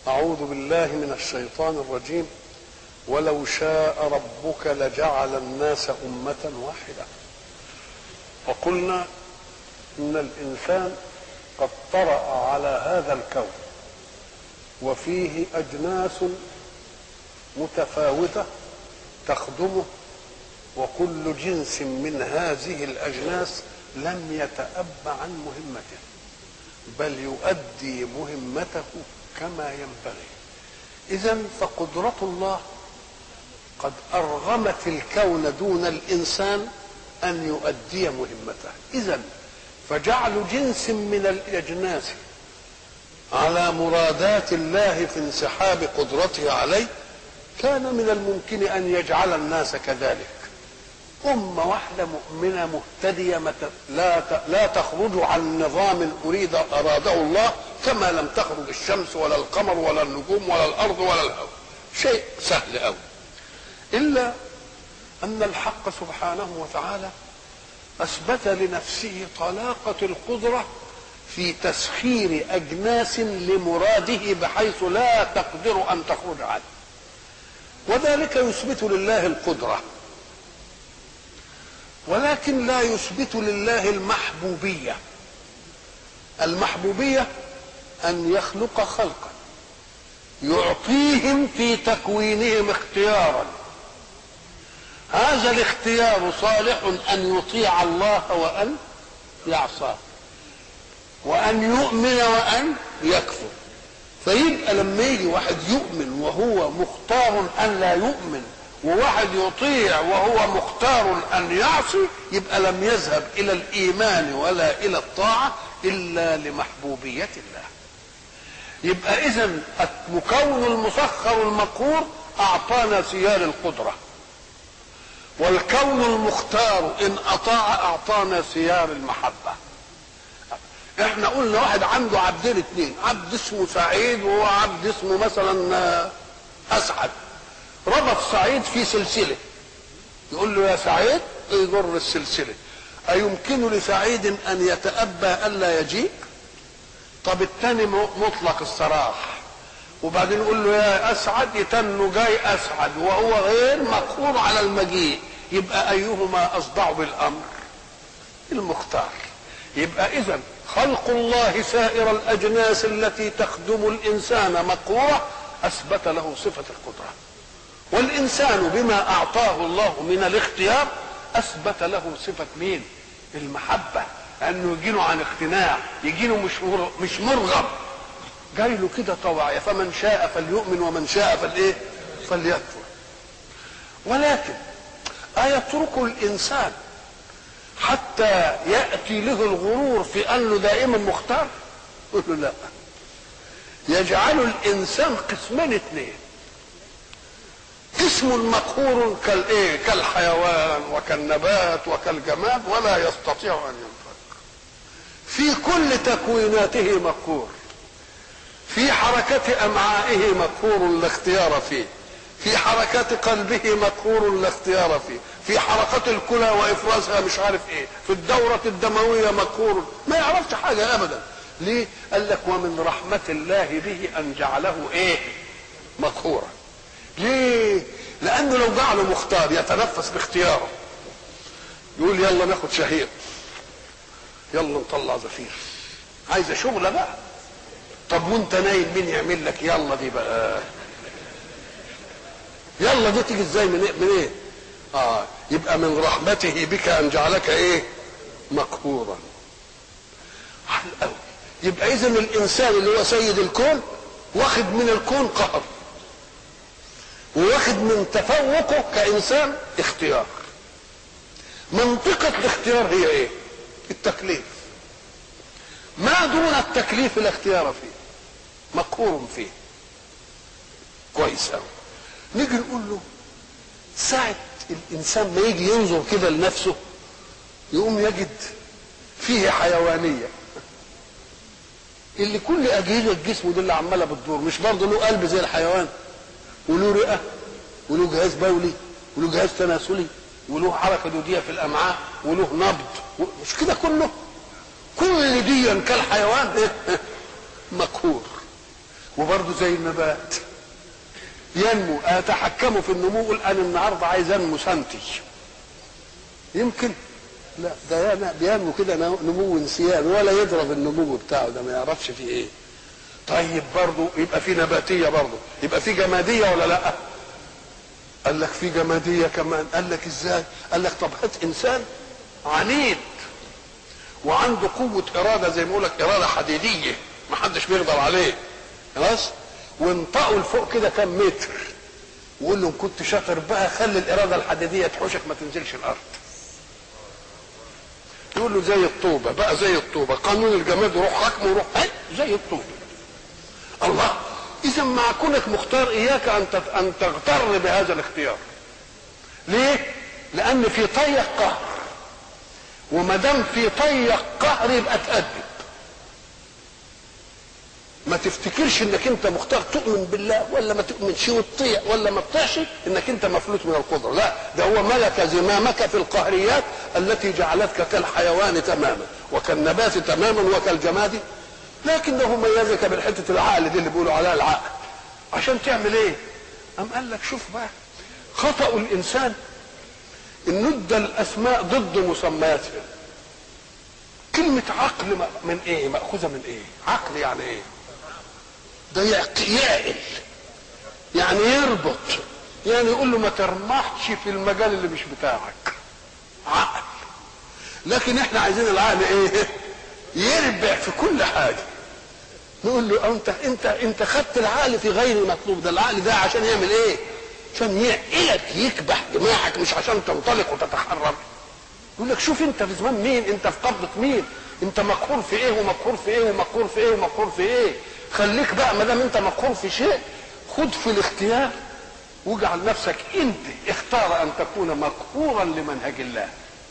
أعوذ بالله من الشيطان الرجيم ولو شاء ربك لجعل الناس أمة واحدة وقلنا إن الإنسان قد طرأ على هذا الكون وفيه أجناس متفاوتة تخدمه وكل جنس من هذه الأجناس لم يتأب عن مهمته بل يؤدي مهمته كما ينبغي إذا فقدرة الله قد أرغمت الكون دون الإنسان أن يؤدي مهمته إذا فجعل جنس من الأجناس على مرادات الله في انسحاب قدرته عليه كان من الممكن أن يجعل الناس كذلك أمة واحدة مؤمنة مهتدية لا لا تخرج عن نظام أريد أراده الله كما لم تخرج الشمس ولا القمر ولا النجوم ولا الأرض ولا الهواء شيء سهل أوي إلا أن الحق سبحانه وتعالى أثبت لنفسه طلاقة القدرة في تسخير أجناس لمراده بحيث لا تقدر أن تخرج عنه وذلك يثبت لله القدره ولكن لا يثبت لله المحبوبية المحبوبية أن يخلق خلقا يعطيهم في تكوينهم اختيارا هذا الاختيار صالح أن يطيع الله وأن يعصاه وأن يؤمن وأن يكفر فيبقى لما يجي واحد يؤمن وهو مختار أن لا يؤمن وواحد يطيع وهو مختار ان يعصي يبقى لم يذهب الى الايمان ولا الى الطاعه الا لمحبوبيه الله يبقى اذا المكون المسخر المقهور اعطانا سيال القدره والكون المختار ان اطاع اعطانا سيار المحبه احنا قلنا واحد عنده عبدين اثنين عبد اسمه سعيد وهو عبد اسمه مثلا اسعد ربط سعيد في سلسلة يقول له يا سعيد يجر السلسلة أيمكن لسعيد أن يتأبى ألا يجيء طب الثاني مطلق السراح وبعدين يقول له يا أسعد يتنه جاي أسعد وهو غير مقهور على المجيء يبقى أيهما أصدع بالأمر المختار يبقى إذا خلق الله سائر الأجناس التي تخدم الإنسان مقهورة أثبت له صفة القدرة والإنسان بما أعطاه الله من الاختيار أثبت له صفة مين؟ المحبة أنه يجيله عن اقتناع يجيله مش مش مرغب جاي له كده طوعية فمن شاء فليؤمن ومن شاء فالإيه؟ فليكفر ولكن أيترك الإنسان حتى يأتي له الغرور في أنه دائما مختار؟ يقول له لا يجعل الإنسان قسمين اثنين اسم مقهور كالايه كالحيوان وكالنبات وكالجماد ولا يستطيع ان ينفك في كل تكويناته مقهور في حركة أمعائه مقهور لا اختيار فيه في حركات قلبه مقهور لا اختيار فيه في حركات الكلى وإفرازها مش عارف ايه في الدورة الدموية مقهور ما يعرفش حاجة أبدا ليه قال لك ومن رحمة الله به أن جعله ايه مقهورا ليه؟ لأنه لو جعله مختار يتنفس باختياره يقول يلا ناخد شهيق يلا نطلع زفير عايزة شغلة بقى طب وانت نايم مين يعمل لك يلا دي بقى يلا دي تيجي ازاي من ايه من ايه اه يبقى من رحمته بك ان جعلك ايه مقهورا يبقى اذا الانسان اللي هو سيد الكون واخد من الكون قهر وواخد من تفوقه كانسان اختيار منطقة الاختيار هي ايه التكليف ما دون التكليف الاختيار فيه مقهور فيه كويس قوي نيجي نقول له ساعة الإنسان ما يجي ينظر كده لنفسه يقوم يجد فيه حيوانية اللي كل أجهزة جسمه دي اللي عمالة بتدور مش برضه له قلب زي الحيوان وله رئه وله جهاز بولي وله جهاز تناسلي وله حركه دوديه في الامعاء وله نبض مش كده كله كل دي كالحيوان مقهور وبرضه زي النبات ينمو اتحكموا في النمو اقول انا النهارده عايز انمو سنتي يمكن لا ده ينا- بينمو كده نمو انسيابي ولا يضرب النمو بتاعه ده ما يعرفش فيه ايه طيب برضه يبقى في نباتيه برضه يبقى في جماديه ولا لا قال لك في جماديه كمان قال لك ازاي قال لك طب هات انسان عنيد وعنده قوه اراده زي ما يقول لك اراده حديديه ما حدش بيقدر عليه خلاص وانطقوا لفوق كده كام متر وقول له ان كنت شاطر بقى خلي الاراده الحديديه تحوشك ما تنزلش الارض يقول له زي الطوبه بقى زي الطوبه قانون الجماد يروح حكمه يروح أي زي الطوبه الله اذا مع كونك مختار اياك ان تت- ان تغتر بهذا الاختيار ليه لان في طيق قهر وما دام في طيق قهر يبقى تأدب ما تفتكرش انك انت مختار تؤمن بالله ولا ما تؤمنش وتطيع ولا ما تطيعش انك انت مفلوت من القدره لا ده هو ملك زمامك في القهريات التي جعلتك كالحيوان تماما وكالنبات تماما وكالجماد لكنه ميزك بالحته العقل دي اللي بيقولوا عليها العقل عشان تعمل ايه ام قال لك شوف بقى خطا الانسان ان ندى الاسماء ضد مسمياتها كلمة عقل م- من ايه؟ مأخوذة من ايه؟ عقل يعني ايه؟ ده يعق- يعقل يعني يربط يعني يقول له ما ترمحش في المجال اللي مش بتاعك عقل لكن احنا عايزين العقل ايه؟ يربع في كل حاجة نقول له انت انت انت خدت العقل في غير مطلوب ده العقل ده عشان يعمل ايه؟ عشان يعقلك يكبح دماغك مش عشان تنطلق وتتحرك يقول لك شوف انت في زمان مين انت في قبضة مين انت مقهور في ايه ومقهور في ايه ومقهور في ايه ومقهور في ايه خليك بقى ما دام انت مقهور في شيء خد في الاختيار واجعل نفسك انت اختار ان تكون مقهورا لمنهج الله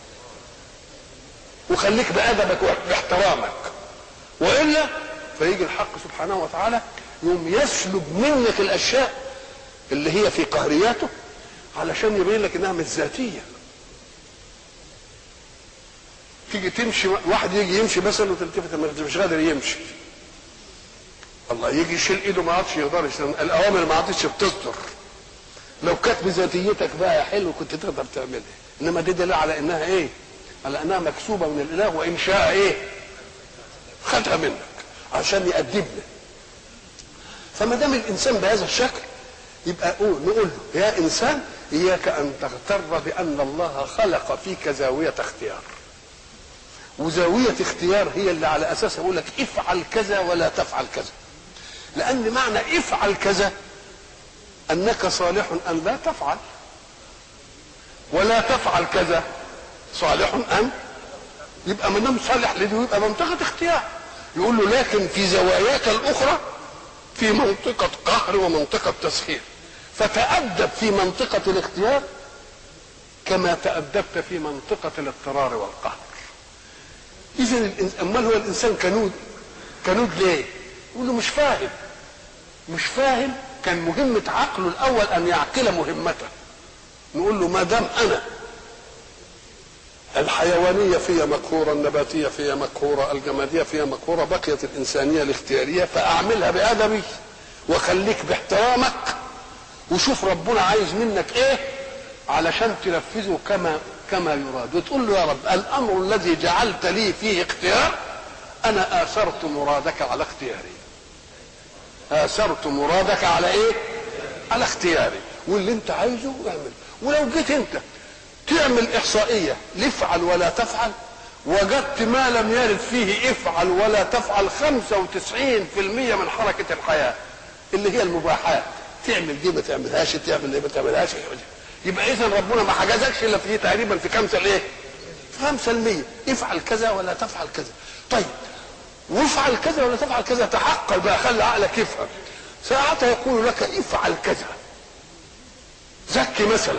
وخليك بادبك وباحترامك والا فيجي الحق سبحانه وتعالى يوم يسلب منك الاشياء اللي هي في قهرياته علشان يبين لك انها مش ذاتيه تيجي تمشي واحد يجي يمشي مثلا وتلتفت ما مش قادر يمشي الله يجي يشيل ايده ما عادش يقدر يشيل الاوامر ما عادش بتصدر لو كانت بذاتيتك بقى يا حلو كنت تقدر تعملها انما دي دليل على انها ايه على انها مكسوبه من الاله وان شاء ايه خدها منك عشان يأدبنا فما دام الانسان بهذا الشكل يبقى قول نقول له يا انسان اياك ان تغتر بان الله خلق فيك زاويه اختيار وزاوية اختيار هي اللي على أساسها يقول لك افعل كذا ولا تفعل كذا لأن معنى افعل كذا أنك صالح أن لا تفعل ولا تفعل كذا صالح أن يبقى ما دام صالح لدي يبقى منطقة اختيار يقول له لكن في زواياك الأخرى في منطقة قهر ومنطقة تسخير فتأدب في منطقة الاختيار كما تأدبت في منطقة الاضطرار والقهر اذا الإنس- امال هو الانسان كنود كنود ليه يقول له مش فاهم مش فاهم كان مهمة عقله الأول أن يعقل مهمته نقول له ما دام أنا الحيوانية فيها مقهورة النباتية فيها مقهورة الجمادية فيها مقهورة بقيت الإنسانية الاختيارية فأعملها بأدبي وخليك باحترامك وشوف ربنا عايز منك إيه علشان تنفذه كما كما يراد وتقول له يا رب الأمر الذي جعلت لي فيه اختيار أنا آثرت مرادك على اختياري آثرت مرادك على إيه؟ على اختياري واللي أنت عايزه اعمل ولو جيت أنت تعمل إحصائية لافعل ولا تفعل وجدت ما لم يرد فيه افعل ولا تفعل 95% من حركة الحياة اللي هي المباحات تعمل دي ما تعملهاش تعمل دي ما تعملهاش يبقى اذا ربنا ما حجزكش الا في تقريبا في خمسه الايه؟ في خمسه المية افعل كذا ولا تفعل كذا طيب وافعل كذا ولا تفعل كذا تعقل بقى خلي عقلك يفهم ساعتها يقول لك افعل كذا زكي مثلا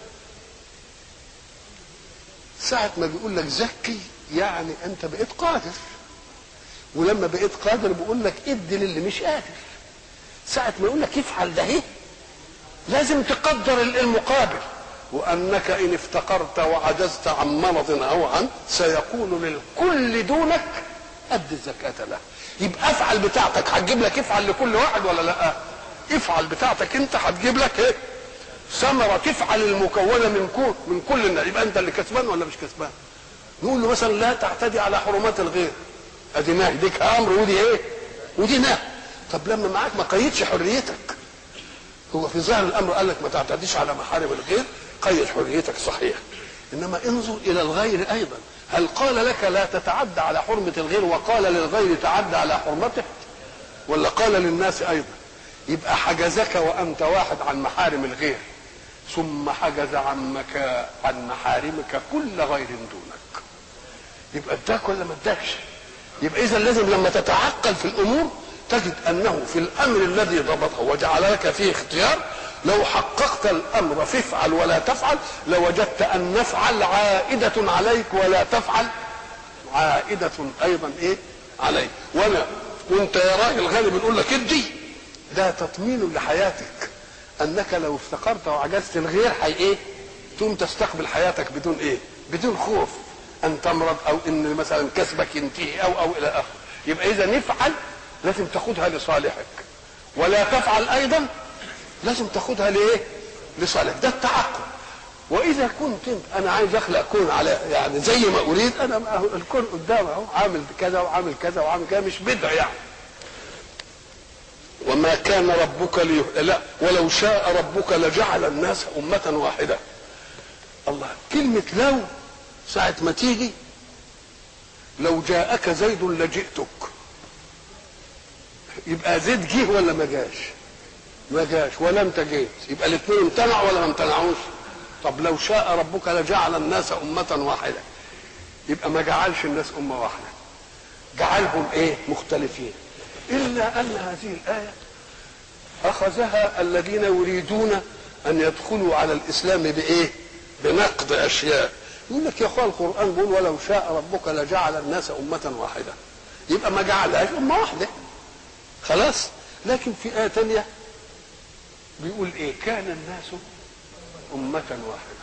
ساعة ما بيقول لك زكي يعني انت بقيت قادر ولما بقيت قادر بيقول لك ادي للي مش قادر ساعة ما يقول لك افعل ده ايه لازم تقدر المقابل وانك ان افتقرت وعجزت عن مرض او عن سيقول للكل دونك ادي الزكاه له يبقى افعل بتاعتك هتجيب لك افعل لكل واحد ولا لا افعل بتاعتك انت هتجيب لك ايه ثمره تفعل المكونه من كل من كل الناس يبقى انت اللي كسبان ولا مش كسبان نقول له مثلا لا تعتدي على حرمات الغير ادي نهي ديك امر ودي ايه ودي نهي طب لما معاك ما قيدش حريتك هو في ظاهر الامر قال لك ما تعتديش على محارم الغير قيد حريتك صحيح انما انظر الى الغير ايضا هل قال لك لا تتعدى على حرمه الغير وقال للغير تعدى على حرمته ولا قال للناس ايضا يبقى حجزك وانت واحد عن محارم الغير ثم حجز عنك عن محارمك كل غير دونك يبقى اداك ولا ما اداكش يبقى اذا لازم لما تتعقل في الامور تجد انه في الامر الذي ضبطه وجعل لك فيه اختيار لو حققت الامر فافعل ولا تفعل لوجدت ان نفعل عائده عليك ولا تفعل عائده ايضا ايه عليك وانا وانت يا راجل غالي بنقول لك ادي ده تطمين لحياتك انك لو افتقرت وعجزت الغير حي ايه تقوم تستقبل حياتك بدون ايه بدون خوف ان تمرض او ان مثلا كسبك ينتهي او او الى اخره يبقى اذا نفعل لازم تاخدها لصالحك ولا تفعل ايضا لازم تاخدها لايه لصالحك ده التعقل واذا كنت انت انا عايز اخلق كون على يعني زي ما اريد انا الكون قدام اهو عامل كذا وعامل كذا وعامل كذا مش بدع يعني وما كان ربك لي لا ولو شاء ربك لجعل الناس أمة واحدة الله كلمة لو ساعة ما تيجي لو جاءك زيد لجئتك يبقى زيد جه ولا ما جاش ما جاش ولا انت جيت يبقى الاثنين امتنعوا ولا ما امتنعوش طب لو شاء ربك لجعل الناس أمة واحدة يبقى ما جعلش الناس أمة واحدة جعلهم ايه مختلفين إلا أن هذه الآية أخذها الذين يريدون أن يدخلوا على الإسلام بإيه؟ بنقد أشياء يقول لك يا أخوان القرآن بيقول ولو شاء ربك لجعل الناس أمة واحدة يبقى ما جعلهاش أمة واحدة خلاص لكن في آية تانية بيقول إيه كان الناس أمة واحدة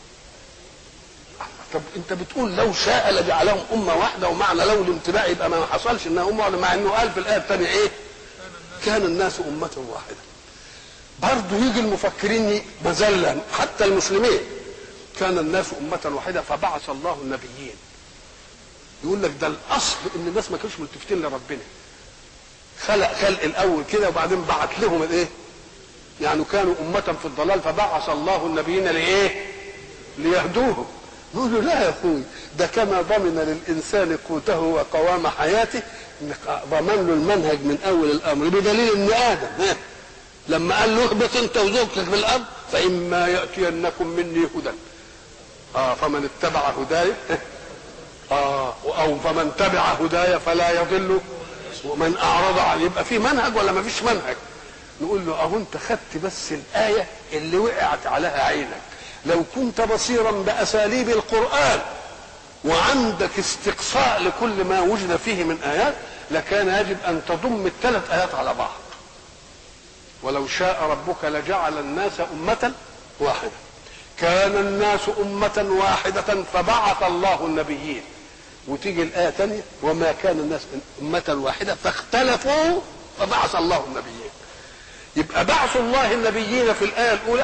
طب انت بتقول لو شاء لجعلهم امه واحده ومعنى لو الامتناع يبقى ما حصلش انها امه واحده مع انه قال في الايه الثانيه ايه؟ كان الناس امه واحده. برضه يجي المفكرين مزلا حتى المسلمين كان الناس امه واحده فبعث الله النبيين. يقول لك ده الاصل ان الناس ما كانوش ملتفتين لربنا. خلق خلق الاول كده وبعدين بعت لهم الايه؟ يعني كانوا امه في الضلال فبعث الله النبيين لايه؟ ليهدوهم. نقول له لا يا اخوي ده كما ضمن للانسان قوته وقوام حياته ضمن له المنهج من اول الامر بدليل ان ادم ها لما قال له اهبط انت وزوجتك في الارض فاما ياتينكم مني هدى اه فمن اتبع هداي اه او فمن تبع هداي فلا يضل ومن اعرض عن يبقى في منهج ولا ما فيش منهج نقول له اهو انت خدت بس الايه اللي وقعت عليها عينك لو كنت بصيرا باساليب القران وعندك استقصاء لكل ما وجد فيه من ايات لكان يجب ان تضم الثلاث ايات على بعض ولو شاء ربك لجعل الناس امه واحده كان الناس أمة واحدة فبعث الله النبيين وتيجي الآية تانية وما كان الناس أمة واحدة فاختلفوا فبعث الله النبيين يبقى بعث الله النبيين في الآية الأولى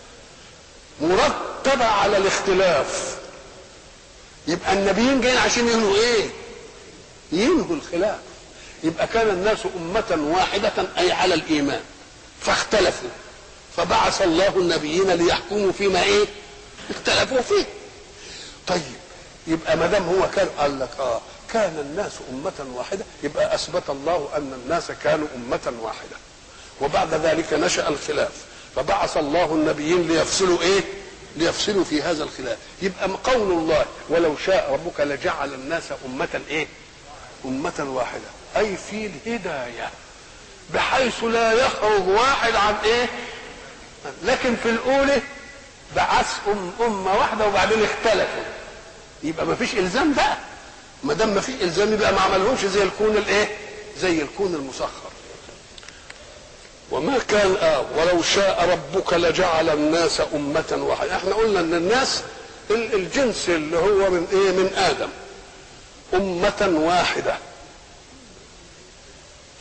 مرتبة على الاختلاف يبقى النبيين جايين عشان ينهوا ايه ينهوا الخلاف يبقى كان الناس أمة واحدة أي على الإيمان فاختلفوا فبعث الله النبيين ليحكموا فيما ايه اختلفوا فيه طيب يبقى ما دام هو كان قال لك اه كان الناس أمة واحدة يبقى أثبت الله أن الناس كانوا أمة واحدة وبعد ذلك نشأ الخلاف فبعث الله النبيين ليفصلوا ايه ليفصلوا في هذا الخلاف يبقى قول الله ولو شاء ربك لجعل الناس أمة ايه أمة واحدة أي في الهداية بحيث لا يخرج واحد عن ايه لكن في الاولى بعث أم أمة واحدة وبعدين اختلفوا يبقى ما فيش إلزام بقى ما دام ما فيش إلزام يبقى ما عملهمش زي الكون الإيه؟ زي الكون المسخر وما كان آه ولو شاء ربك لجعل الناس أمة واحدة احنا قلنا ان الناس الجنس اللي هو من ايه من آدم أمة واحدة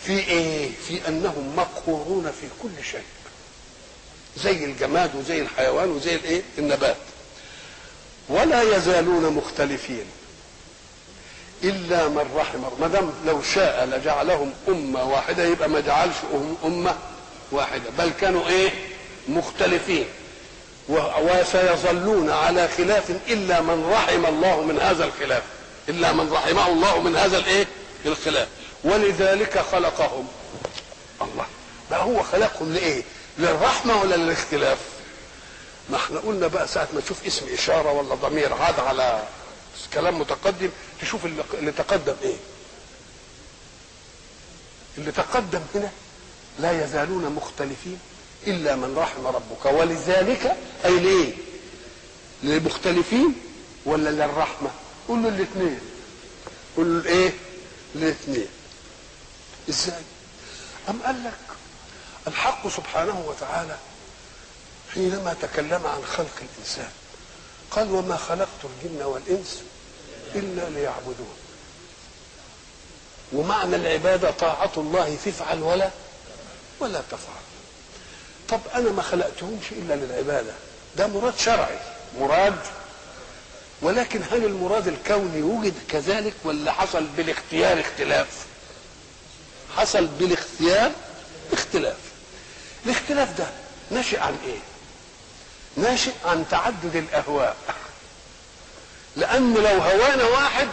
في ايه في انهم مقهورون في كل شيء زي الجماد وزي الحيوان وزي الايه النبات ولا يزالون مختلفين الا من رحم ما دام لو شاء لجعلهم امه واحده يبقى ما جعلش امه واحده بل كانوا ايه مختلفين وسيظلون على خلاف الا من رحم الله من هذا الخلاف الا من رحمه الله من هذا الايه الخلاف ولذلك خلقهم الله ما هو خلقهم لايه للرحمه ولا للاختلاف ما احنا قلنا بقى ساعه ما تشوف اسم اشاره ولا ضمير عاد على كلام متقدم تشوف اللي, اللي تقدم ايه اللي تقدم هنا لا يزالون مختلفين الا من رحم ربك ولذلك اي ليه للمختلفين ولا للرحمه قول له الاثنين قول له ايه الاثنين ازاي ام قال لك الحق سبحانه وتعالى حينما تكلم عن خلق الانسان قال وما خلقت الجن والانس الا ليعبدون ومعنى العباده طاعه الله تفعل ولا ولا تفعل طب انا ما خلقتهمش الا للعباده ده مراد شرعي مراد ولكن هل المراد الكوني وجد كذلك ولا حصل بالاختيار اختلاف حصل بالاختيار اختلاف الاختلاف ده ناشئ عن ايه ناشئ عن تعدد الاهواء لان لو هوانا واحد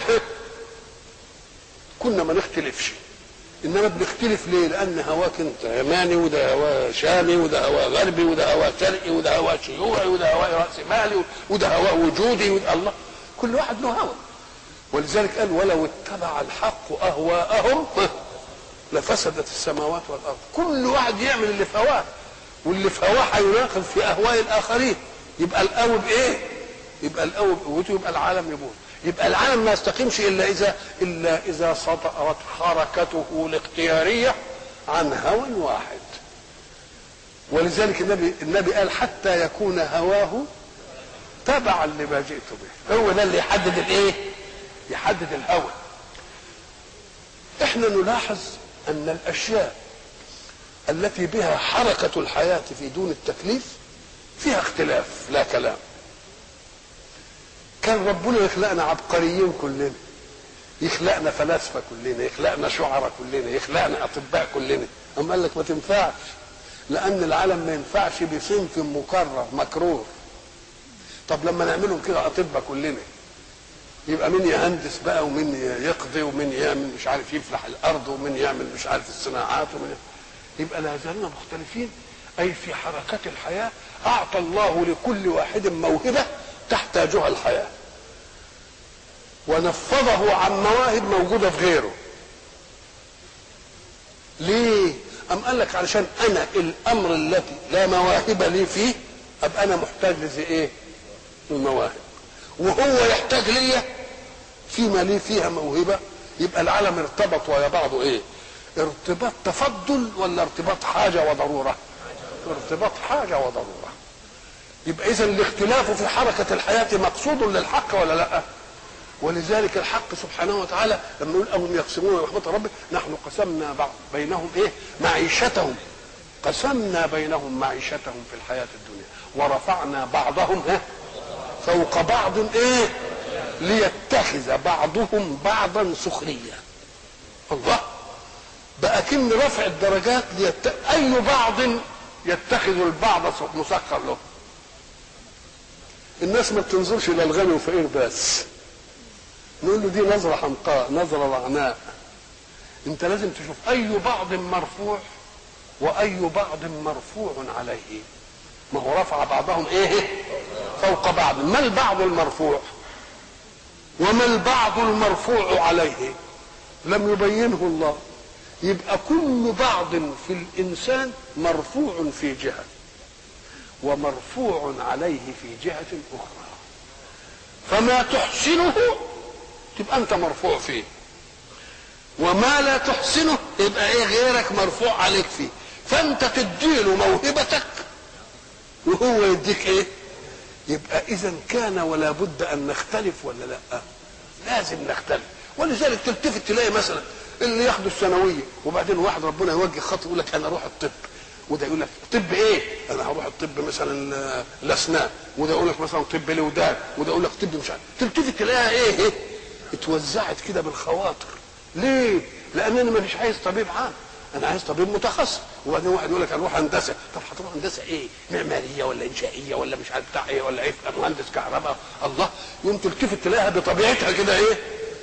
كنا ما نختلفش انما بنختلف ليه لان هواك انت يماني وده هوا شامي وده هوا غربي وده هوا شرقي وده هوا شيوعي وده هوا راس مالي وده هوا وجودي وده الله كل واحد له هوى ولذلك قال ولو اتبع الحق اهواءهم لفسدت السماوات والارض كل واحد يعمل اللي في هواه واللي في هواه هيناقض في اهواء الاخرين يبقى القوي بايه يبقى القوي بقوته يبقى العالم يبوظ يبقى العالم ما يستقيمش الا اذا الا اذا سطأت حركته الاختياريه عن هوى واحد ولذلك النبي النبي قال حتى يكون هواه تبعا لما جئت به هو ده اللي يحدد الايه يحدد الهوى احنا نلاحظ ان الاشياء التي بها حركه الحياه في دون التكليف فيها اختلاف لا كلام كان ربنا يخلقنا عبقريين كلنا يخلقنا فلاسفه كلنا يخلقنا شعراء كلنا يخلقنا اطباء كلنا اما قال لك ما تنفعش لان العالم ما ينفعش بصنف مكرر مكرور طب لما نعملهم كده اطباء كلنا يبقى مين يهندس بقى ومين يقضي ومين يعمل مش عارف يفلح الارض ومين يعمل مش عارف الصناعات ومين يبقى لا زالنا مختلفين اي في حركات الحياه اعطى الله لكل واحد موهبه تحتاجها الحياه ونفضه عن مواهب موجوده في غيره ليه ام قال لك علشان انا الامر الذي لا مواهب لي فيه ابقى انا محتاج لزي ايه المواهب وهو يحتاج ليا فيما لي فيها موهبه يبقى العالم ارتبط ويا بعضه ايه ارتباط تفضل ولا ارتباط حاجه وضروره ارتباط حاجه وضروره يبقى اذا الاختلاف في حركه الحياه مقصود للحق ولا لا ولذلك الحق سبحانه وتعالى لما يقول أهم يقسمون رحمة ربك نحن قسمنا بعض بينهم إيه معيشتهم قسمنا بينهم معيشتهم في الحياة الدنيا ورفعنا بعضهم ها فوق بعض إيه ليتخذ بعضهم بعضا سخريا الله بقى كن رفع الدرجات ليت... أي بعض يتخذ البعض مسخر له الناس ما بتنظرش الى الغني والفقير بس نقول له دي نظرة حمقاء نظرة رعناء انت لازم تشوف اي بعض مرفوع واي بعض مرفوع عليه ما هو رفع بعضهم ايه فوق بعض ما البعض المرفوع وما البعض المرفوع عليه لم يبينه الله يبقى كل بعض في الانسان مرفوع في جهه ومرفوع عليه في جهه اخرى فما تحسنه تبقى انت مرفوع فيه وما لا تحسنه يبقى ايه غيرك مرفوع عليك فيه فانت تديله موهبتك وهو يديك ايه يبقى اذا كان ولا بد ان نختلف ولا لا لازم نختلف ولذلك تلتفت تلاقي مثلا اللي ياخدوا الثانويه وبعدين واحد ربنا يوجه خط يقول لك انا اروح الطب وده يقول لك طب ايه؟ انا هروح الطب مثلا آه، الاسنان وده يقول لك مثلا طب الودان وده يقول لك طب مش عارف تلتفت تلاقيها ايه؟ ايه؟ اتوزعت كده بالخواطر ليه؟ لان انا مش عايز طبيب عام انا عايز طبيب متخصص وبعدين واحد يقول لك هروح هندسه طب هتروح هندسه ايه؟ معماريه ولا انشائيه ولا مش عارف بتاع ايه ولا ايه مهندس كهرباء الله يوم تلتفت تلاقيها بطبيعتها كده ايه؟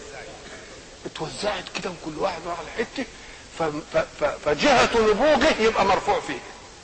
اتوزعت كده وكل واحد راح على حته ف- ف- ف- فجهة نبوغه يبقى مرفوع فيه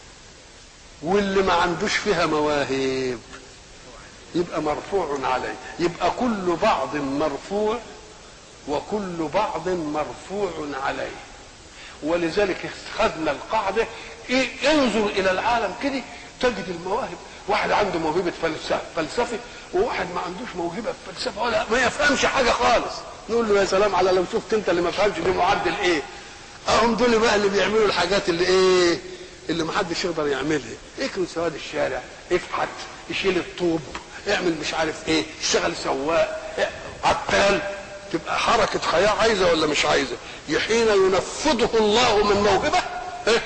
واللي ما عندوش فيها مواهب يبقى مرفوع عليه يبقى كل بعض مرفوع وكل بعض مرفوع عليه ولذلك خدنا القاعدة إيه انظر إلى العالم كده تجد المواهب واحد عنده موهبة فلسفة فلسفي وواحد ما عندوش موهبة في فلسفة ولا ما يفهمش حاجة خالص نقول له يا سلام على لو شفت انت اللي ما فهمش دي معدل ايه اهم دول بقى اللي بيعملوا الحاجات اللي ايه اللي ما حدش يقدر يعملها اكرم سواد الشارع افحت يشيل الطوب اعمل مش عارف ايه اشتغل سواق إيه، عتال تبقى حركة حياة عايزة ولا مش عايزة حين ينفضه الله من موهبة إيه؟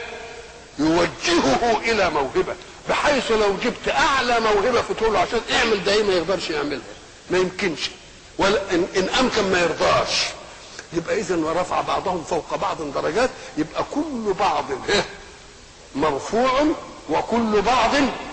يوجهه إلى موهبة بحيث لو جبت أعلى موهبة في طوله عشان اعمل ده إيه ما يقدرش يعملها ما يمكنش ولا إن, إن أمكن ما يرضاش يبقى إذا ورفع بعضهم فوق بعض درجات يبقى كل بعض إيه؟ مرفوع وكل بعض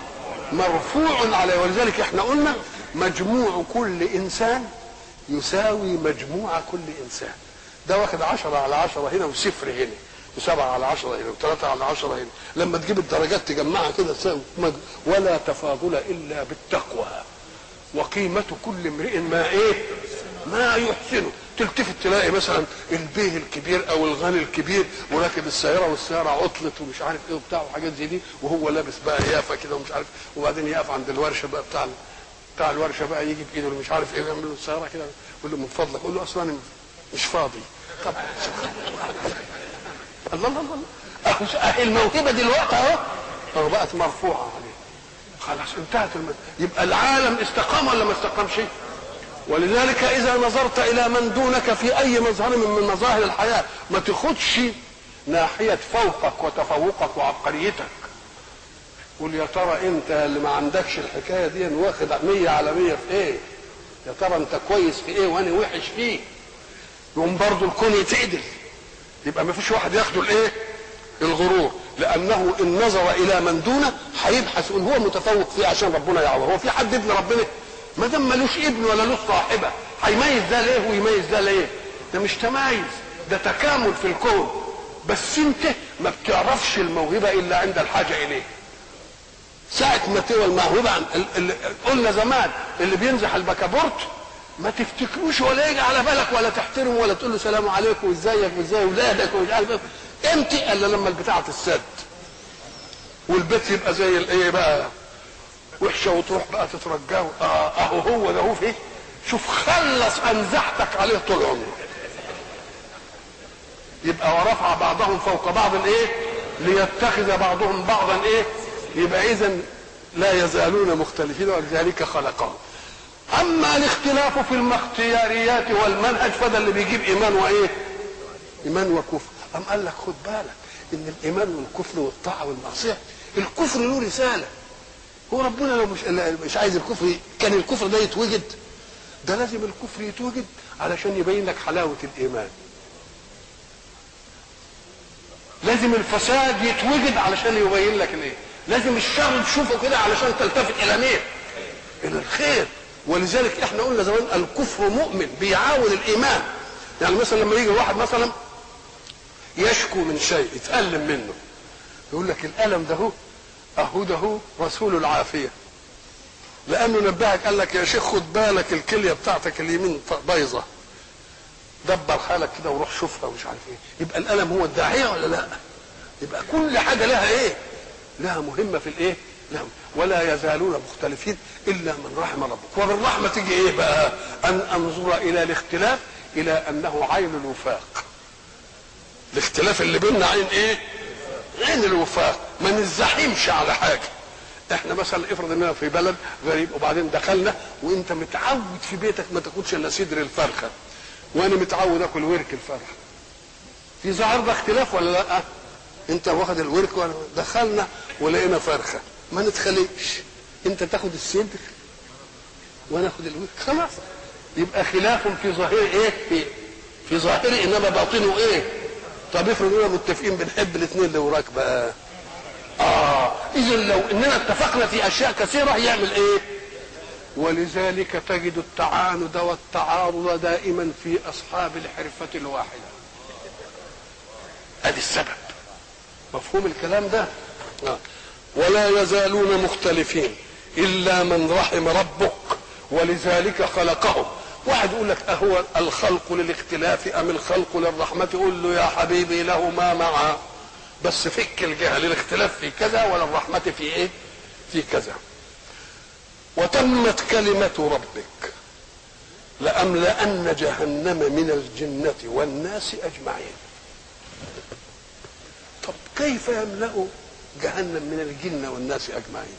مرفوع عليه ولذلك احنا قلنا مجموع كل انسان يساوي مجموع كل انسان ده واخد عشرة على عشرة هنا وصفر هنا وسبعة على عشرة هنا وثلاثة على عشرة هنا لما تجيب الدرجات تجمعها كده تساوي مج- ولا تفاضل إلا بالتقوى وقيمة كل امرئ ما ايه ما يحسنه تلتفت تلاقي مثلا البيه الكبير او الغني الكبير وراكب السياره والسياره عطلت ومش عارف ايه وبتاع وحاجات زي دي وهو لابس بقى يافه كده ومش عارف وبعدين يقف عند الورشه بقى بتاع بتاع الورشه بقى يجي بايده اللي مش عارف ايه يعمل له السياره كده يقول له من فضلك يقول له اصلا انا مش فاضي طب الله الله الله أهو- أهي الموهبه دلوقتي اهو اهو بقت مرفوعه عليه خلاص انتهت الم... يبقى العالم استقام ولا ما استقامش ولذلك اذا نظرت الى من دونك في اي مظهر من من مظاهر الحياه ما تاخدش ناحيه فوقك وتفوقك وعبقريتك قول يا ترى انت اللي ما عندكش الحكايه دي واخد 100 على 100 في ايه يا ترى انت كويس في ايه وانا وحش فيه يقوم برضه الكون يتعدل يبقى ما فيش واحد ياخده الايه الغرور لانه ان نظر الى من دونه هيبحث يقول هو متفوق فيه عشان ربنا يعوض هو في حد ابن ربنا ما دام ملوش ابن ولا له صاحبه هيميز ده ليه ويميز ده ليه ده مش تمايز ده تكامل في الكون بس انت ما بتعرفش الموهبه الا عند الحاجه اليه ساعة ما تبقى الموهبة عن ال- ال- قلنا زمان اللي بينزح البكابورت ما تفتكروش ولا يجي على بالك ولا تحترمه ولا تقول له سلام عليكم وازيك وازاي ولادك ومش عارف ايه امتى الا لما البتاعة تتسد والبيت يبقى زي الايه بقى وحشه وتروح بقى تترجاه اه اهو هو ده هو فيه شوف خلص انزحتك عليه طول عمره يبقى ورفع بعضهم فوق بعض الايه ليتخذ بعضهم بعضا ايه يبقى اذا لا يزالون مختلفين ولذلك خلقهم اما الاختلاف في الاختياريات والمنهج فده اللي بيجيب ايمان وايه ايمان وكفر ام قال لك خد بالك ان الايمان والكفر والطاعه والمعصيه الكفر له رساله هو ربنا لو مش مش عايز الكفر كان الكفر ده يتوجد ده لازم الكفر يتوجد علشان يبين لك حلاوه الايمان لازم الفساد يتوجد علشان يبين لك الايه لازم الشر تشوفه كده علشان تلتفت الى مين الى الخير ولذلك احنا قلنا زمان الكفر مؤمن بيعاون الايمان يعني مثلا لما يجي واحد مثلا يشكو من شيء يتألم منه يقول لك الألم ده هو أهو ده هو رسول العافية لأنه نبهك قال لك يا شيخ خد بالك الكلية بتاعتك اليمين بايظة دبر حالك كده وروح شوفها ومش عارف ايه يبقى الألم هو الداعية ولا لا يبقى كل حاجة لها ايه لها مهمة في الايه لها ولا يزالون مختلفين إلا من رحم ربك وبالرحمة تيجي ايه بقى أن أنظر إلى الاختلاف إلى أنه عين الوفاق الاختلاف اللي بيننا عين ايه عين الوفاق ما نزحمش على حاجه احنا مثلا افرض اننا في بلد غريب وبعدين دخلنا وانت متعود في بيتك ما تاكلش الا صدر الفرخه وانا متعود اكل ورك الفرخه في ظاهر ده اختلاف ولا لا انت واخد الورك وانا دخلنا ولقينا فرخه ما نتخلقش انت تاخد الصدر وانا اخد الورك خلاص يبقى خلاف في ظاهر ايه في في ظاهره انما باطنه ايه طب افرض اننا متفقين بنحب الاثنين اللي وراك بقى اه اذا لو اننا اتفقنا في اشياء كثيره يعمل ايه ولذلك تجد التعاند والتعارض دائما في اصحاب الحرفه الواحده ادي السبب مفهوم الكلام ده آه. ولا يزالون مختلفين الا من رحم ربك ولذلك خلقهم واحد يقول لك اهو الخلق للاختلاف ام الخلق للرحمه قول له يا حبيبي له ما معا بس فك الجهه للاختلاف في كذا ولا الرحمه في ايه في كذا وتمت كلمه ربك لأملأن جهنم من الجنة والناس أجمعين طب كيف يملأ جهنم من الجن والناس أجمعين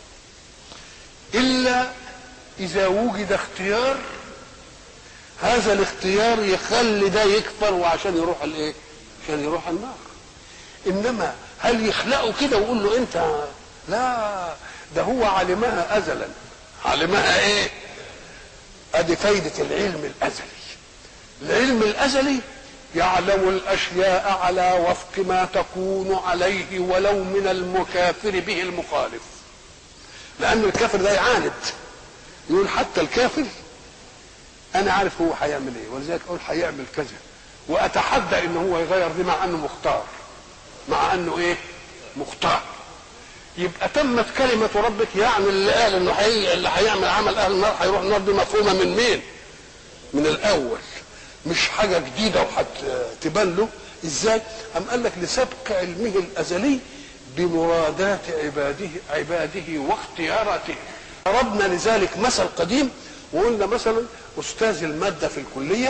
إلا إذا وجد اختيار هذا الاختيار يخلي ده يكفر وعشان يروح الايه؟ عشان يروح النار. انما هل يخلقه كده ويقول له انت لا ده هو علمها ازلا علمها ايه؟ ادي فايده العلم الازلي. العلم الازلي يعلم الاشياء على وفق ما تكون عليه ولو من المكافر به المخالف. لان الكافر ده يعاند يقول حتى الكافر انا عارف هو هيعمل ايه ولذلك اقول هيعمل كذا واتحدى ان هو يغير دي مع انه مختار مع انه ايه مختار يبقى تمت كلمة ربك يعني اللي قال انه حي... اللي هيعمل عمل اهل النار هيروح النار دي مفهومة من مين؟ من الاول مش حاجة جديدة وهتبان له ازاي؟ أم قال لك لسبق علمه الازلي بمرادات عباده عباده واختياراته ضربنا لذلك مثل قديم وقلنا مثلا استاذ الماده في الكليه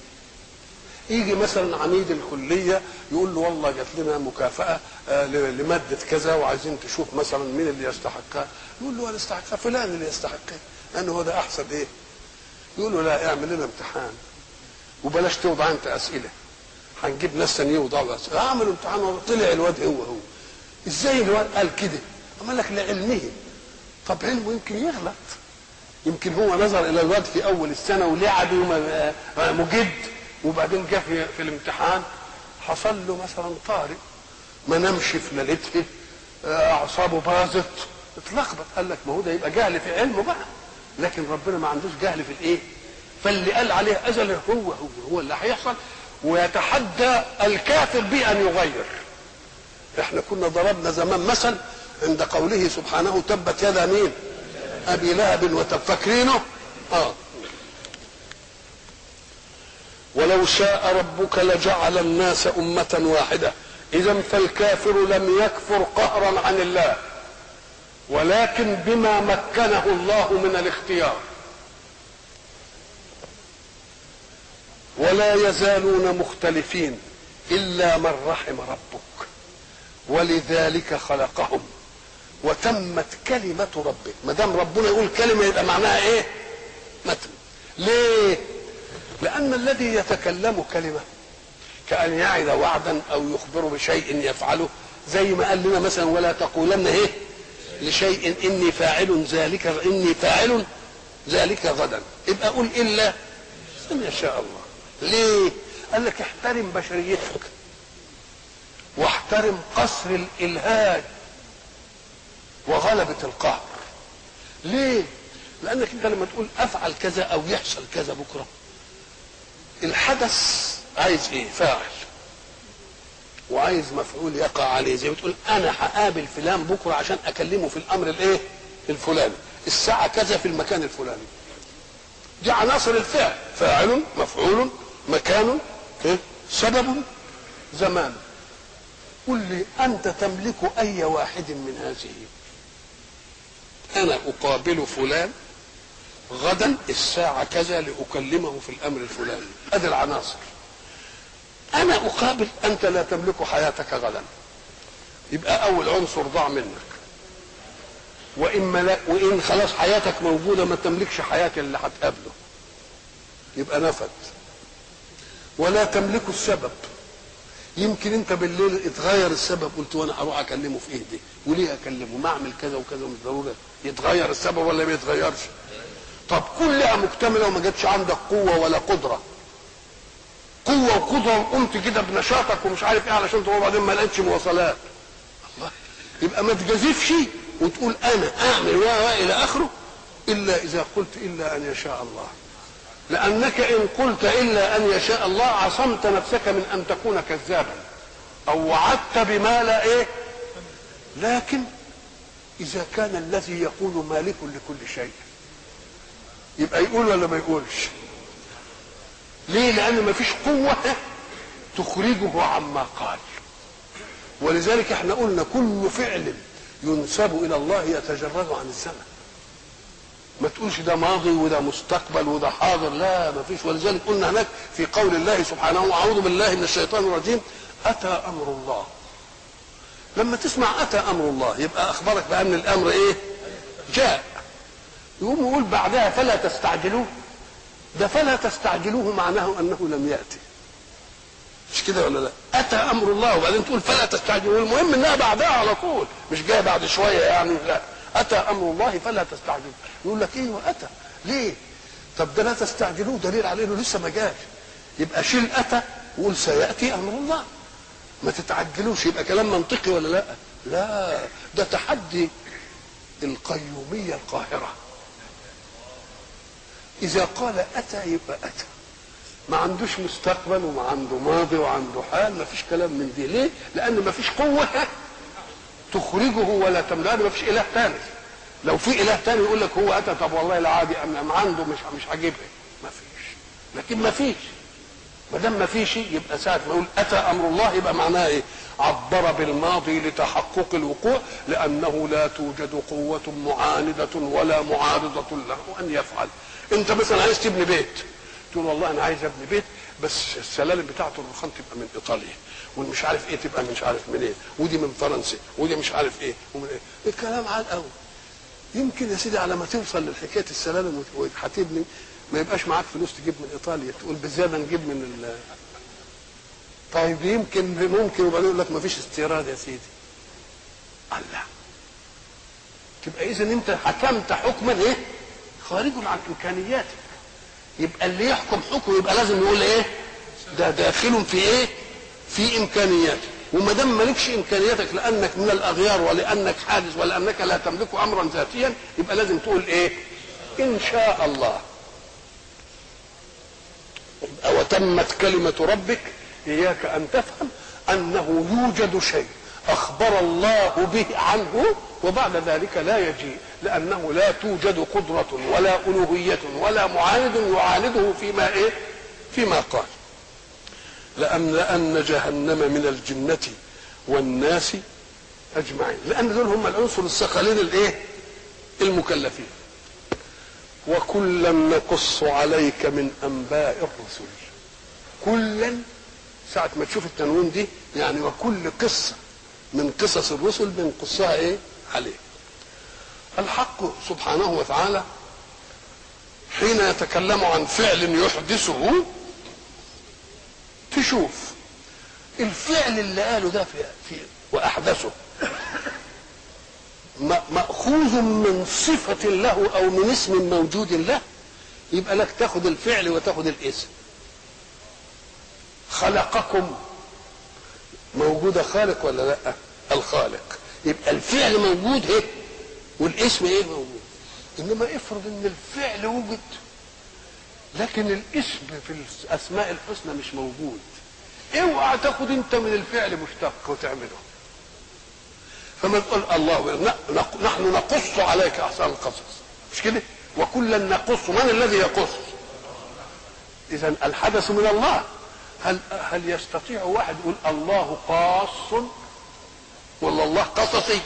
يجي مثلا عميد الكليه يقول له والله جات لنا مكافاه آه لماده كذا وعايزين تشوف مثلا مين اللي يستحقها يقول له انا استحقها فلان اللي يستحقها لانه هو ده احسن ايه يقول له لا اعمل لنا امتحان وبلاش توضع انت اسئله هنجيب ناس ثانيين يوضعوا اسئله اعمل امتحان طلع الواد هو هو ازاي الواد قال كده؟ قال لك لعلمه طب علمه يمكن يغلط يمكن هو نظر الى الواد في اول السنه ولعب مجد وبعدين جه في, في الامتحان حصل له مثلا طارئ ما نامش في ليلته اعصابه باظت اتلخبط قال لك ما هو ده يبقى جهل في علمه بقى لكن ربنا ما عندوش جهل في الايه فاللي قال عليه ازل هو هو هو اللي هيحصل ويتحدى الكافر بان يغير احنا كنا ضربنا زمان مثل عند قوله سبحانه تبت يدا مين ابي لهب وتب فاكرينه اه ولو شاء ربك لجعل الناس أمة واحدة إذا فالكافر لم يكفر قهرا عن الله ولكن بما مكنه الله من الاختيار ولا يزالون مختلفين إلا من رحم ربك ولذلك خلقهم وتمت كلمة ربك ما دام ربنا يقول كلمة يبقى معناها ايه؟ متن ليه؟ لأن الذي يتكلم كلمة كأن يعد وعدا أو يخبر بشيء يفعله زي ما قال لنا مثلا ولا تقولن ايه؟ لشيء إني فاعل ذلك إني فاعل ذلك غدا يبقى قول إلا إن يشاء الله ليه؟ قال لك احترم بشريتك واحترم قصر الإلهاج وغلبة القهر ليه لانك انت لما تقول افعل كذا او يحصل كذا بكره الحدث عايز ايه فاعل وعايز مفعول يقع عليه زي ما تقول انا هقابل فلان بكره عشان اكلمه في الامر الايه الفلاني الساعه كذا في المكان الفلاني دي عناصر الفعل فاعل مفعول مكان إيه؟ سبب زمان قل لي انت تملك اي واحد من هذه انا اقابل فلان غدا الساعة كذا لأكلمه في الأمر الفلاني هذه العناصر أنا أقابل أنت لا تملك حياتك غدا يبقى أول عنصر ضاع منك وإن, ملا وإن خلاص حياتك موجودة ما تملكش حياة اللي هتقابله يبقى نفد ولا تملك السبب يمكن انت بالليل اتغير السبب قلت وانا هروح اكلمه في ايه دي وليه اكلمه ما اعمل كذا وكذا مش ضروري يتغير السبب ولا ما يتغيرش طب كلها مكتمله وما جاتش عندك قوه ولا قدره قوه وقدره وقمت كده بنشاطك ومش عارف ايه علشان تقوم وبعدين ما لقيتش مواصلات الله يبقى ما تجازفش وتقول انا اعمل و الى اخره الا اذا قلت الا ان يشاء الله لانك ان قلت الا ان يشاء الله عصمت نفسك من ان تكون كذابا او وعدت بما لا ايه لكن اذا كان الذي يقول مالك لكل شيء يبقى يقول ولا ما يقولش ليه لان ما فيش قوه تخرجه عما قال ولذلك احنا قلنا كل فعل ينسب الى الله يتجرد عن الزمن ما تقولش ده ماضي وده مستقبل وده حاضر لا ما فيش ولذلك قلنا هناك في قول الله سبحانه اعوذ بالله من الشيطان الرجيم اتى امر الله لما تسمع اتى امر الله يبقى اخبرك بان الامر ايه جاء يقوم يقول بعدها فلا تستعجلوه ده فلا تستعجلوه معناه انه لم ياتي مش كده ولا لا اتى امر الله وبعدين تقول فلا تستعجلوه المهم انها بعدها على طول مش جايه بعد شويه يعني لا اتى امر الله فلا تستعجلوه يقول لك ايه واتى ليه طب ده لا تستعجلوه دليل على انه لسه ما جاش يبقى شيل اتى وقول سياتي امر الله ما تتعجلوش يبقى كلام منطقي ولا لا لا ده تحدي القيوميه القاهره اذا قال اتى يبقى اتى ما عندوش مستقبل وما عنده ماضي وعنده حال ما فيش كلام من دي ليه لان ما فيش قوه تخرجه ولا تملأ ما فيش اله ثالث لو في اله ثاني يقول لك هو اتى طب والله لا عادي ام عنده مش مش عاجبني ما فيش لكن ما فيش ما دام ما فيش يبقى ساعه ما يقول اتى امر الله يبقى معناه ايه عبر بالماضي لتحقق الوقوع لانه لا توجد قوه معانده ولا معارضه له ان يفعل انت مثلا عايز تبني بيت تقول والله انا عايز ابني بيت بس السلالم بتاعته الرخام تبقى من ايطاليا والمش عارف ايه تبقى مش عارف من ايه ودي من فرنسا ودي مش عارف ايه ومن ايه الكلام عال قوي يمكن يا سيدي على ما توصل لحكايه السلالم وهتبني ما يبقاش معاك فلوس تجيب من ايطاليا تقول بزياده نجيب من ال طيب يمكن ممكن وبعدين يقول لك ما فيش استيراد يا سيدي الله تبقى اذا انت حكمت حكما ايه خارج عن امكانياتك يبقى اللي يحكم حكم يبقى لازم يقول ايه ده داخل في ايه في امكانياتك وما دام مالكش امكانياتك لانك من الاغيار ولانك حادث ولانك لا تملك امرا ذاتيا يبقى لازم تقول ايه ان شاء الله يبقى وتمت كلمه ربك اياك ان تفهم انه يوجد شيء اخبر الله به عنه وبعد ذلك لا يجيء لانه لا توجد قدره ولا الوهيه ولا معاند يعانده فيما ايه فيما قال لأملأن جهنم من الجنة والناس أجمعين لأن دول هم العنصر الثقلين الإيه؟ المكلفين وكلا نقص عليك من أنباء الرسل كلا ساعة ما تشوف التنوين دي يعني وكل قصة من قصص الرسل بنقصها إيه؟ عليك الحق سبحانه وتعالى حين يتكلم عن فعل يحدثه تشوف الفعل اللي قاله ده في, في واحدثه ماخوذ من صفه له او من اسم موجود له يبقى لك تاخد الفعل وتاخد الاسم خلقكم موجوده خالق ولا لا الخالق يبقى الفعل موجود ايه والاسم ايه موجود انما افرض ان الفعل وجد لكن الاسم في الاسماء الحسنى مش موجود اوعى تاخد انت من الفعل مشتق وتعمله فما تقول الله نحن نقص عليك احسن القصص مش كده وكلا نقص من الذي يقص اذا الحدث من الله هل هل يستطيع واحد يقول الله قاص ولا الله قصصي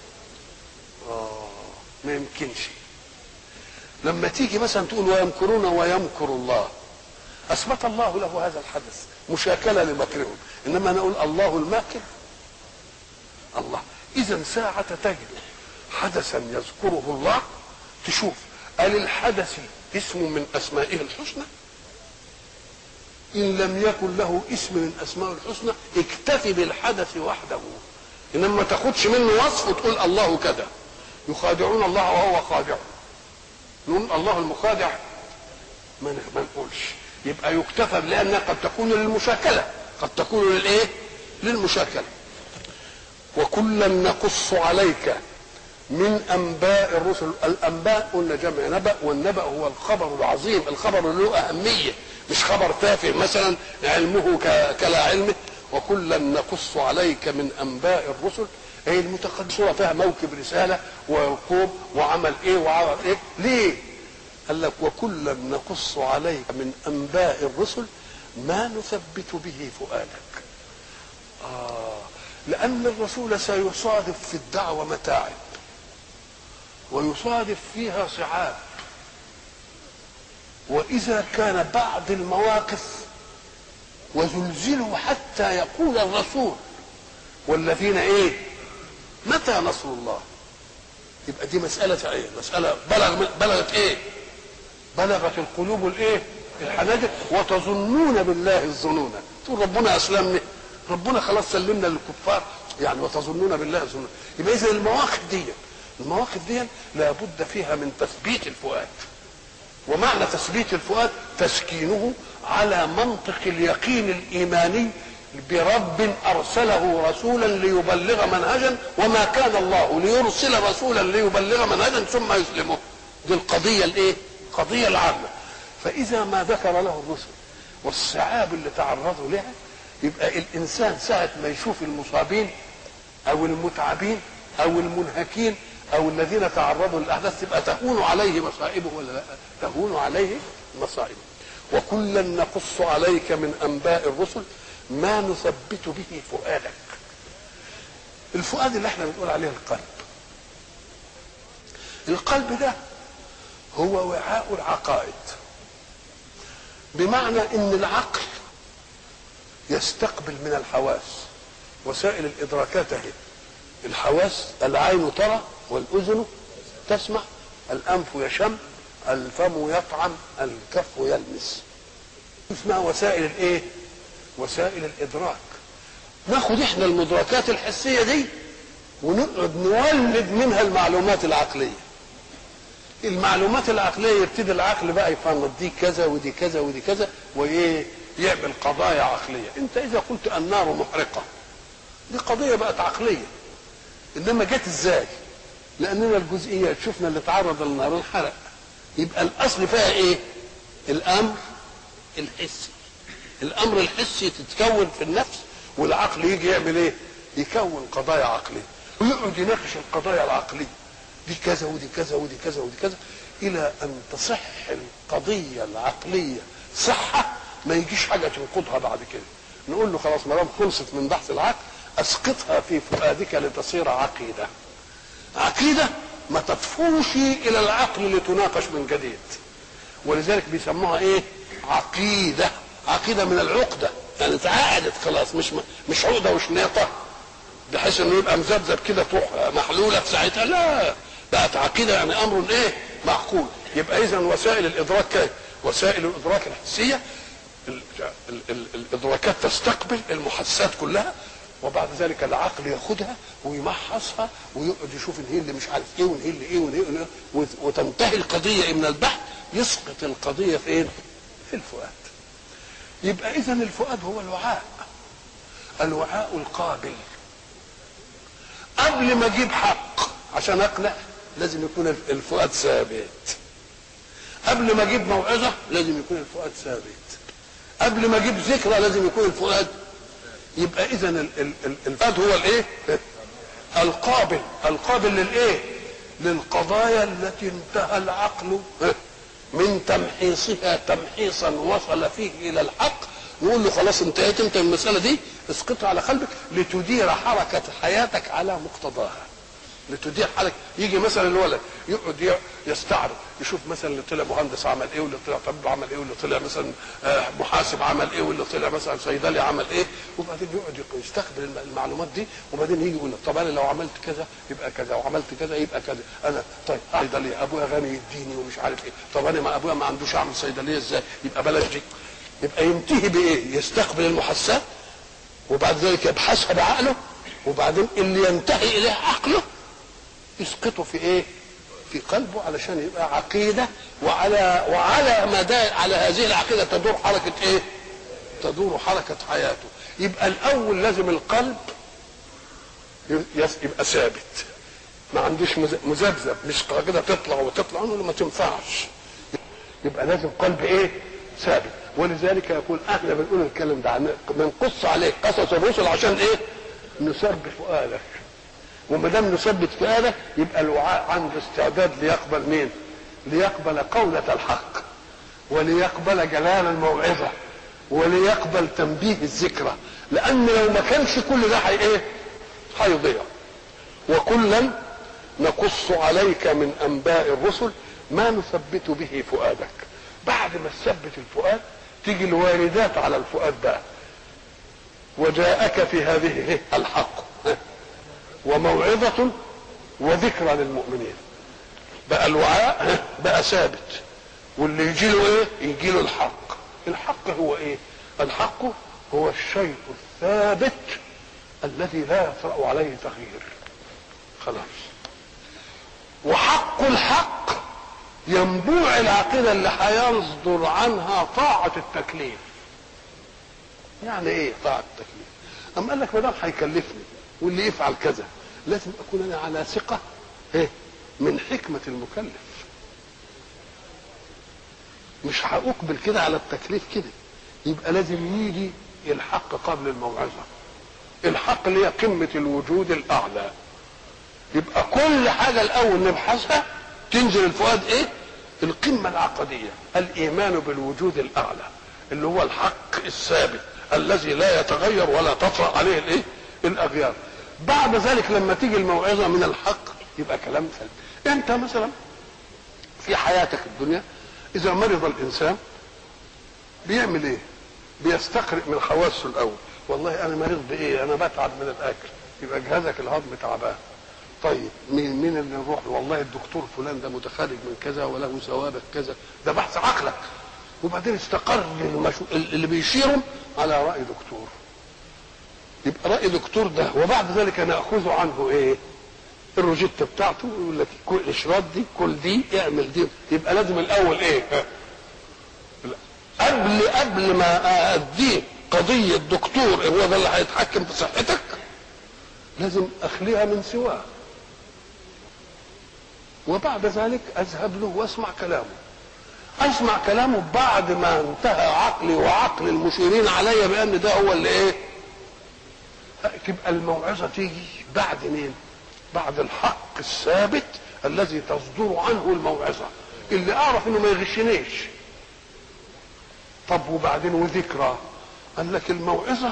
اه ما يمكنش لما تيجي مثلا تقول ويمكرون ويمكر الله اثبت الله له هذا الحدث مشاكله لمكرهم انما انا اقول الله الماكر الله اذا ساعه تجد حدثا يذكره الله تشوف هل الحدث اسم من اسمائه الحسنى ان لم يكن له اسم من اسماء الحسنى اكتفي بالحدث وحده انما ما تاخدش منه وصف وتقول الله كذا يخادعون الله وهو خادع نقول الله المخادع ما ما نقولش يبقى يكتفى لانها قد تكون للمشاكله قد تكون للايه للمشاكله وكلا نقص عليك من انباء الرسل الانباء قلنا جمع نبأ والنبأ هو الخبر العظيم الخبر اللي له اهميه مش خبر تافه مثلا علمه كلا علمه وكلا نقص عليك من انباء الرسل هي المتقدمه فيها موكب رساله وعقوب وعمل ايه وعمل ايه ليه قال لك وكلا نقص عليك من انباء الرسل ما نثبت به فؤادك آه لأن الرسول سيصادف في الدعوة متاعب ويصادف فيها صعاب وإذا كان بعض المواقف وزلزلوا حتى يقول الرسول والذين ايه متى نصر الله يبقى دي مسألة ايه مسألة بلغ بلغت ايه بلغت القلوب الايه الحناجر وتظنون بالله الظنون تقول ربنا اسلمني ربنا خلاص سلمنا للكفار يعني وتظنون بالله الظنون يبقى اذا المواقف دي المواقف دي لابد فيها من تثبيت الفؤاد ومعنى تثبيت الفؤاد تسكينه على منطق اليقين الايماني برب ارسله رسولا ليبلغ منهجا وما كان الله ليرسل رسولا ليبلغ منهجا ثم يسلمه دي القضيه الايه القضيه العامه فاذا ما ذكر له الرسل والصعاب اللي تعرضوا لها يبقى الانسان ساعه ما يشوف المصابين او المتعبين او المنهكين او الذين تعرضوا للاحداث تبقى تهون عليه مصائبه ولا لا تهون عليه مصائبه وكلا نقص عليك من انباء الرسل ما نثبت به فؤادك الفؤاد اللي احنا بنقول عليه القلب القلب ده هو وعاء العقائد بمعنى ان العقل يستقبل من الحواس وسائل الادراكات اهي الحواس العين ترى والاذن تسمع الانف يشم الفم يطعم الكف يلمس اسمها وسائل الايه وسائل الادراك ناخد احنا المدركات الحسيه دي ونقعد نولد منها المعلومات العقليه المعلومات العقليه يبتدي العقل بقى يفنط دي كذا ودي كذا ودي كذا وايه يعمل قضايا عقليه انت اذا قلت النار محرقه دي قضيه بقت عقليه انما جت ازاي لاننا الجزئيات شفنا اللي تعرض للنار انحرق يبقى الاصل فيها ايه الامر الحسي الامر الحسي تتكون في النفس والعقل يجي يعمل ايه يكون قضايا عقليه ويقعد يناقش القضايا العقليه دي كذا ودي كذا ودي كذا ودي كذا الى ان تصح القضيه العقليه صحه ما يجيش حاجه تنقضها بعد كده نقول له خلاص ما دام خلصت من بحث العقل اسقطها في فؤادك لتصير عقيده عقيده ما تطفوش الى العقل لتناقش من جديد ولذلك بيسموها ايه عقيده عقيده من العقده يعني اتعقدت خلاص مش مش عقده وشنيطه بحيث انه يبقى مذبذب كده تروح محلوله في ساعتها لا بقت عقيده يعني امر ايه معقول يبقى اذا وسائل الادراك كيف وسائل الادراك الحسيه ال ال ال الادراكات تستقبل المحسات كلها وبعد ذلك العقل ياخدها ويمحصها ويقعد يشوف ان هي اللي مش عارف ايه وان هي اللي ايه وان هي اللي إيه وتنتهي القضيه من البحث يسقط القضيه فين؟ في الفؤاد. يبقى اذا الفؤاد هو الوعاء. الوعاء القابل. قبل ما اجيب حق عشان اقنع لازم يكون الفؤاد ثابت. قبل ما اجيب موعظه لازم يكون الفؤاد ثابت. قبل ما اجيب ذكرى لازم يكون الفؤاد يبقى اذا الفؤاد هو الايه القابل القابل للايه للقضايا التي انتهى العقل من تمحيصها تمحيصا وصل فيه الى الحق نقول له خلاص انتهيت انت من المساله دي اسقطها على قلبك لتدير حركه حياتك على مقتضاها لتدير حركه يجي مثلا الولد يقعد يستعرض يشوف مثلا اللي طلع مهندس عمل ايه واللي طلع طبيب عمل ايه واللي طلع مثلا محاسب عمل ايه واللي طلع مثلا صيدلي عمل ايه وبعدين يقعد يستقبل المعلومات دي وبعدين يجي يقول طب انا لو عملت كذا يبقى كذا وعملت كذا يبقى كذا انا طيب صيدلي ابويا غني يديني ومش عارف ايه طب انا ما ابويا ما عندوش اعمل صيدليه ازاي يبقى بلاش دي يبقى ينتهي بايه يستقبل المحسات وبعد ذلك يبحثها بعقله وبعدين اللي ينتهي اليه عقله يسقطه في ايه في قلبه علشان يبقى عقيده وعلى وعلى مدى على هذه العقيده تدور حركه ايه تدور حركه حياته يبقى الاول لازم القلب يبقى ثابت ما عندوش مذبذب مش كده تطلع وتطلع له ما تنفعش يبقى لازم قلب ايه ثابت ولذلك يقول احنا بنقول الكلام ده بنقص عليك قصص الرسل عشان ايه نثبت فؤادك وما دام نثبت فؤادك يبقى الوعاء عنده استعداد ليقبل مين ليقبل قولة الحق وليقبل جلال الموعظة وليقبل تنبيه الذكرى لان لو ما كانش كل ده حي ايه هيضيع وكلا نقص عليك من انباء الرسل ما نثبت به فؤادك بعد ما تثبت الفؤاد تيجي الواردات على الفؤاد بقى وجاءك في هذه الحق وموعظة وذكرى للمؤمنين بقى الوعاء بقى ثابت واللي يجي له ايه يجي له الحق الحق هو ايه الحق هو الشيء الثابت الذي لا يطرأ عليه تغيير خلاص وحق الحق ينبوع العقيدة اللي هيصدر عنها طاعة التكليف يعني ايه طاعة التكليف أما قال لك ما دام هيكلفني واللي يفعل كذا لازم أكون أنا على ثقة ايه من حكمة المكلف مش هأقبل كده على التكليف كده يبقى لازم يجي الحق قبل الموعظة الحق اللي هي قمة الوجود الأعلى يبقى كل حاجة الأول نبحثها تنزل الفؤاد إيه؟ القمة العقدية الإيمان بالوجود الأعلى اللي هو الحق الثابت الذي لا يتغير ولا تطرأ عليه الإيه؟ الأغيار بعد ذلك لما تيجي الموعظة من الحق يبقى كلام سلبي أنت مثلا في حياتك الدنيا إذا مرض الإنسان بيعمل إيه؟ بيستقرئ من حواسه الأول والله انا مريض بايه انا بتعب من الاكل يبقى جهازك الهضم تعبان طيب مين مين اللي نروح له والله الدكتور فلان ده متخرج من كذا وله ثوابت كذا ده بحث عقلك وبعدين استقر المشو... اللي بيشيرهم على راي دكتور يبقى راي دكتور ده وبعد ذلك ناخذ عنه ايه الروجيت بتاعته يقول لك كل اشرب دي كل دي اعمل دي يبقى لازم الاول ايه قبل قبل ما اديه قضية دكتور هو ده اللي هيتحكم في صحتك لازم اخليها من سواه وبعد ذلك اذهب له واسمع كلامه اسمع كلامه بعد ما انتهى عقلي وعقل المشيرين علي بان ده هو اللي ايه تبقى الموعظه تيجي بعد مين بعد الحق الثابت الذي تصدر عنه الموعظه اللي اعرف انه ما يغشنيش طب وبعدين وذكرى قال لك الموعظة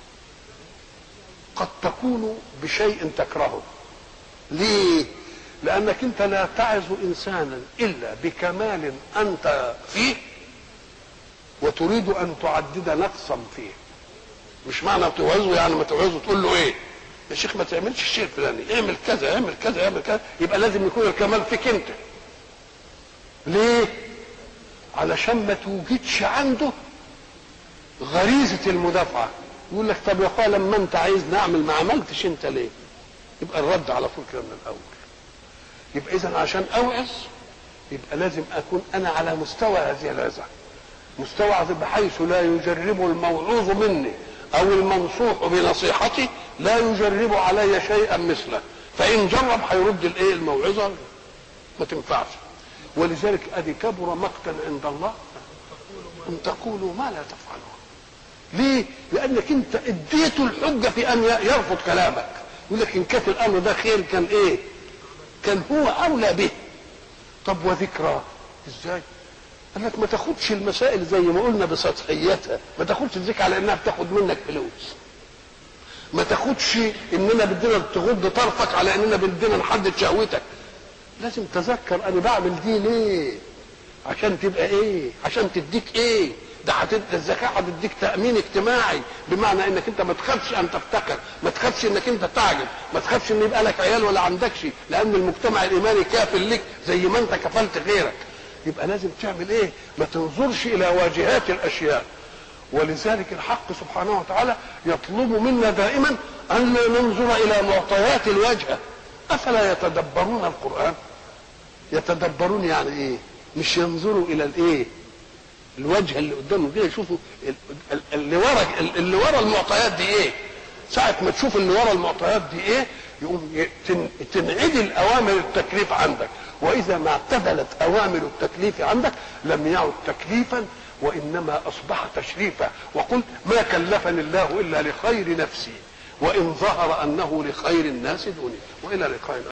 قد تكون بشيء تكرهه ليه لأنك أنت لا تعظ إنسانا إلا بكمال أنت فيه وتريد أن تعدد نقصا فيه مش معنى توعظه يعني ما توعظه تقول له ايه يا شيخ ما تعملش الشيء الفلاني اعمل كذا اعمل كذا اعمل كذا يبقى لازم يكون الكمال فيك انت ليه علشان ما توجدش عنده غريزة المدافعة يقول لك طب يا اخويا لما انت عايز نعمل ما عملتش انت ليه يبقى الرد على طول كده من الاول يبقى اذا عشان اوعظ يبقى لازم اكون انا على مستوى هذه العظة مستوى بحيث لا يجرب الموعوظ مني او المنصوح بنصيحتي لا يجرب علي شيئا مثله فان جرب هيرد الايه الموعظه ما تنفعش ولذلك ادي كبر مقتا عند الله ان تقولوا ما لا تفعلون ليه؟ لانك انت اديته الحجه في ان يرفض كلامك يقول لك ان كان الامر ده خير كان ايه؟ كان هو اولى به طب وذكرى ازاي؟ قال لك ما تاخدش المسائل زي ما قلنا بسطحيتها ما تاخدش الذكر على انها بتاخد منك فلوس ما تاخدش اننا بدنا تغض طرفك على اننا بدنا نحدد شهوتك لازم تذكر انا بعمل دي ليه عشان تبقى ايه عشان تديك ايه ده هتدي الزكاه هتديك تامين اجتماعي بمعنى انك انت ما تخافش ان تفتكر ما تخافش انك انت تعجب ما تخافش ان يبقى لك عيال ولا عندكش لان المجتمع الايماني كافل لك زي ما انت كفلت غيرك يبقى لازم تعمل ايه ما تنظرش الى واجهات الاشياء ولذلك الحق سبحانه وتعالى يطلب منا دائما ان لا ننظر الى معطيات الوجه افلا يتدبرون القران يتدبرون يعني ايه مش ينظروا الى الايه الوجه اللي قدامه كده يشوفوا ال- ال- اللي ورا اللي ورا المعطيات دي ايه ساعة ما تشوف اللي ورا المعطيات دي ايه يقوم ي- تن- تنعدل اوامر التكليف عندك واذا ما اعتدلت اوامر التكليف عندك لم يعد تكليفا وانما اصبح تشريفا وقل ما كلفني الله الا لخير نفسي وان ظهر انه لخير الناس دوني والى لقاء